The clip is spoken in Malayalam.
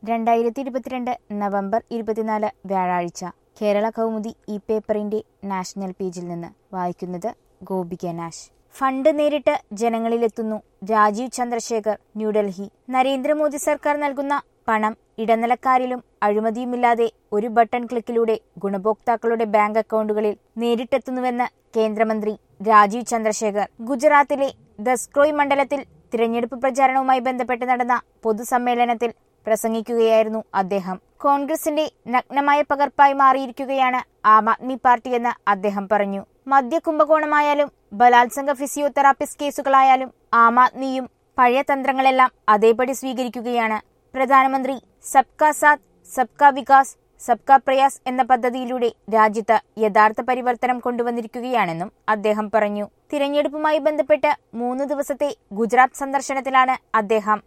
രണ്ടായിരത്തി ഇരുപത്തിരണ്ട് നവംബർ ഇരുപത്തിനാല് വ്യാഴാഴ്ച കേരള കൗമുദി ഈ പേപ്പറിന്റെ നാഷണൽ പേജിൽ നിന്ന് വായിക്കുന്നത് ഗോപിക നാഷ് ഫണ്ട് നേരിട്ട് ജനങ്ങളിലെത്തുന്നു രാജീവ് ചന്ദ്രശേഖർ ന്യൂഡൽഹി നരേന്ദ്രമോദി സർക്കാർ നൽകുന്ന പണം ഇടനിലക്കാരിലും അഴിമതിയുമില്ലാതെ ഒരു ബട്ടൺ ക്ലിക്കിലൂടെ ഗുണഭോക്താക്കളുടെ ബാങ്ക് അക്കൗണ്ടുകളിൽ നേരിട്ടെത്തുന്നുവെന്ന് കേന്ദ്രമന്ത്രി രാജീവ് ചന്ദ്രശേഖർ ഗുജറാത്തിലെ ദസ്ക്രോയ് മണ്ഡലത്തിൽ തിരഞ്ഞെടുപ്പ് പ്രചാരണവുമായി ബന്ധപ്പെട്ട് നടന്ന പൊതുസമ്മേളനത്തിൽ പ്രസംഗിക്കുകയായിരുന്നു അദ്ദേഹം കോൺഗ്രസിന്റെ നഗ്നമായ പകർപ്പായി മാറിയിരിക്കുകയാണ് ആം ആദ്മി പാർട്ടിയെന്ന് അദ്ദേഹം പറഞ്ഞു മദ്യ കുംഭകോണമായാലും ബലാത്സംഗ ഫിസിയോതെറാപ്പിസ്റ്റ് കേസുകളായാലും ആം ആദ്മിയും പഴയ തന്ത്രങ്ങളെല്ലാം അതേപടി സ്വീകരിക്കുകയാണ് പ്രധാനമന്ത്രി സബ്കാ സാത്ത് സബ്കാ വികാസ് സബ്കാ പ്രയാസ് എന്ന പദ്ധതിയിലൂടെ രാജ്യത്ത് യഥാർത്ഥ പരിവർത്തനം കൊണ്ടുവന്നിരിക്കുകയാണെന്നും അദ്ദേഹം പറഞ്ഞു തിരഞ്ഞെടുപ്പുമായി ബന്ധപ്പെട്ട് മൂന്ന് ദിവസത്തെ ഗുജറാത്ത് സന്ദർശനത്തിലാണ് അദ്ദേഹം